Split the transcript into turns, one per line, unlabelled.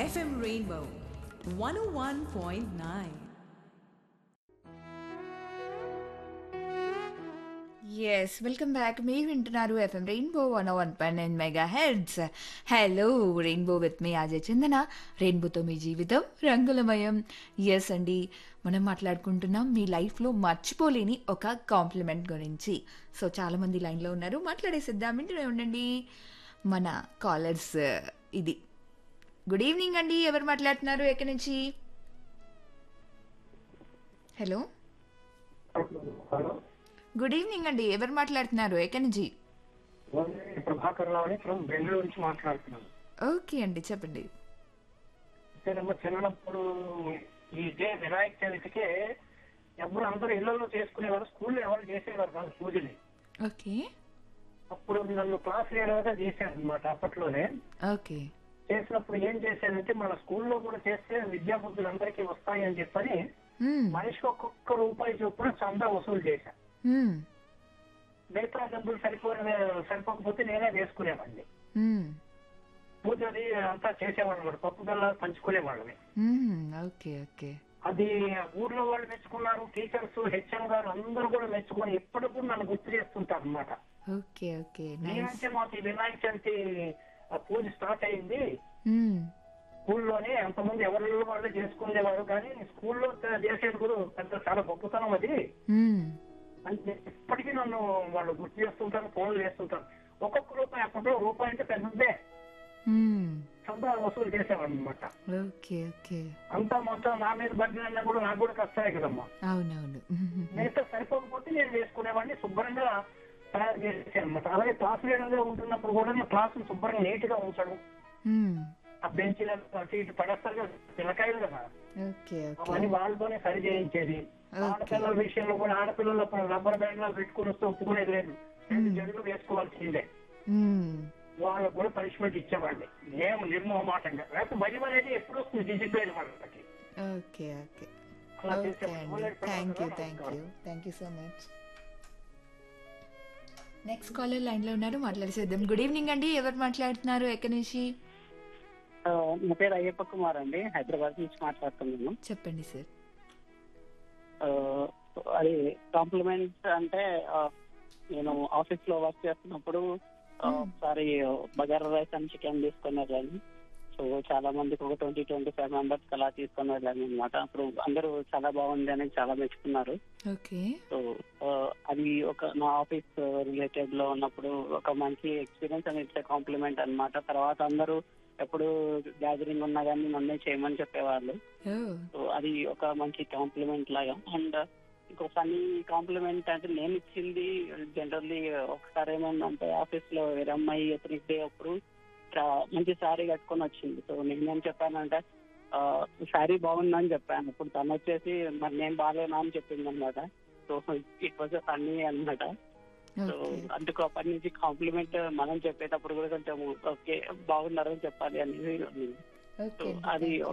FM Rainbow 101.9.
Yes welcome back మీరు వింటున్నారు FM Rainbow one one point nine mega heads hello Rainbow with మీ అజయ్ చందన రెయిన్బోతో మీ జీవితం రంగులమయం ఎస్ అండి మనం మాట్లాడుకుంటున్నాం మీ లైఫ్లో మర్చిపోలేని ఒక కాంప్లిమెంట్ గురించి సో చాలామంది లైన్లో ఉన్నారు మాట్లాడేసిద్దాం వింటూనే ఉండండి మన కాలర్స్ ఇది గుడ్ ఈవినింగ్ అండి ఎవరు మాట్లాడుతున్నారు ఎక్కడి నుంచి హలో
హలో
గుడ్ ఈవినింగ్ అండి ఎవరు మాట్లాడుతున్నారు ఎక్కడి నుంచి
ఓన్లీ ప్రభాకర్ రావు అని ఫ్రమ్ బెంగళూరు నుంచి మాట్లాడుతున్నాను
ఓకే అండి చెప్పండి
నేనమ్మ చిన్నప్పుడు ఈ డే వినాయక చవితికే ఎవరు అందరూ ఇళ్లలో చేసుకునేవారు స్కూల్లో ఎవరు చేసేవారు కాదు పూజని
ఓకే
అప్పుడు నన్ను క్లాస్ లీడర్ గా చేశాను అనమాట అప్పట్లోనే
ఓకే
చేసినప్పుడు ఏం చేశానంటే మన స్కూల్లో కూడా చేస్తే విద్యాబుద్ధులందరికీ వస్తాయి అని చెప్పని
మ్మ్.
మనిషికి ఒక్కొక్క రూపాయి చొప్పున చందా వసూలు చేశాను
మ్మ్.
మిగతా డబ్బులు సరిపోయిన సరిపోకపోతే నేనే వేసుకునేవాడిని
మ్మ్.
పూజ అది అంతా చేసేవాళ్ళం అనమాట పప్పు బెల్ల పంచుకునేవాళ్ళని
మ్మ్. ఓకే ఓకే
అది ఊర్లో వాళ్ళు మెచ్చుకున్నారు టీచర్స్ హెచ్ఎం గారు అందరూ కూడా మెచ్చుకొని ఇప్పటికి కూడా నన్ను గుర్తు చేస్తుంటారు అనమాట
ఓకే ఓకే నైస్
నేనంటే మాకు ఈ వినాయక చవితి ఆ పూజ స్టార్ట్ అయింది
మ్మ్.
స్కూల్లోనే ఎంతమంది ఎవరిలో వాళ్ళు చేసుకునేవారు కానీ స్కూల్లో చేసేది కూడా పెద్ద చాలా గొప్పతనం అది
మ్మ్.
అంటే ఇప్పటికీ నన్ను వాళ్ళు గుర్తు చేస్తుంటారు ఫోన్లు చేస్తుంటారు ఒక్కొక్క రూపాయి అప్పట్లో రూపాయి అంటే పెద్దదే
మ్మ్.
చందా వసూలు చేసేవాడు అనమాట
ఓకే ఓకే
అంతా మొత్తం నా మీద బడ్జెట్ కూడా నాకు కూడా కష్టాలే కదమ్మా
అవునవును మ్మ్.
మిగతా సరిపోకపోతే నేను వేసుకునేవాడిని శుభ్రంగా తయారు చేసేసాను అనమాట అలాగే క్లాస్ లీడర్ గా ఉంటున్నప్పుడు కూడా నేను క్లాస్ శుభ్రంగా నీట్ గా ఉంచడం
మ్మ్.
ఆ బెంచీల అటు ఇటు పడేస్తారు కదా పిల్లకాయలు కదా
ఓకే ఓకే
అవన్నీ వాళ్ళతోనే సరి చేయించేది
Okay.
ఆడపిల్లల విషయంలో కూడా ఆడపిల్లలు అప్పుడు రబ్బర్ బ్యాండ్ లో పెట్టుకుని వస్తే ఒప్పుకునేది లేదు రెండు జడులు వేసుకోవాల్సిందే
మ్మ్.
వాళ్ళకు కూడా పనిష్మెంట్ ఇచ్చేవాడిని మేము నిర్మోహమాటంగా లేకపోతే భయం అనేది ఎప్పుడు వస్తుంది డిసిప్లిన్ వాళ్ళకి
ఓకే ఓకే
అలా
ఓకే
చేసేవాడిని.
అండి thank you thank you thank you so much next caller లైన్లో ఉన్నారు మాట్లాడేసేద్దాం గుడ్ ఈవినింగ్ అండి ఎవరు మాట్లాడుతున్నారు ఎక్కడి నుంచి
ఆ, నా పేరు అయ్యప్ప కుమార్ అండి హైదరాబాద్ నుంచి మాట్లాడుతున్నాను
చెప్పండి సార్
ఆ, అది కాంప్లిమెంట్ అంటే ఆ, నేను ఆఫీస్ లో వర్క్ చేస్తున్నప్పుడు ఆ, ఒకసారి బగారా రైస్ అని చికెన్ తీసుకుని వెళ్ళాను సో చాలా మందికి ఒక ట్వంటీ ట్వంటీ ఫైవ్ మెంబర్స్ అలా తీసుకొని వెళ్ళాను అనమాట అప్పుడు అందరూ చాలా బాగుంది అని చాలా మెచ్చుకున్నారు
ఓకే
సో ఆ, అది ఒక నా ఆఫీస్ రిలేటెడ్ లో ఉన్నప్పుడు ఒక మంచి ఎక్స్పీరియన్స్ అని ఇచ్చే కాంప్లిమెంట్ అన్నమాట తర్వాత అందరూ ఎప్పుడు గ్యాదరింగ్ ఉన్నా కానీ నన్నే చేయమని చెప్పేవాళ్ళు
ఓ
సో అది ఒక మంచి కాంప్లిమెంట్ లాగా అండ్ ఇంకో ఫనీ కాంప్లిమెంట్ అంటే నేను ఇచ్చింది జనరల్లీ ఒకసారి ఏమైందంటే ఆఫీస్ లో వేరే అమ్మాయి ఎత్నిక్ డే అప్పుడు చా- మంచి శారీ కట్టుకొని వచ్చింది సో నేనేం చెప్పానంటే శారీ బాగుందని చెప్పాను ఇప్పుడు తను వచ్చేసి మరి నేను బాగాలేనా అని చెప్పింది అనమాట సో ఇట్ వాజ్ ఫన్నీ అనమాట సో
ఓకే
అందుకు అప్పటి నుంచి కాంప్లిమెంట్ మనం చెప్పేటప్పుడు కూడా కొంచెం ఓకే బాగున్నారని చెప్పాలి అనేది ఉంది. సో
ఓకే
అది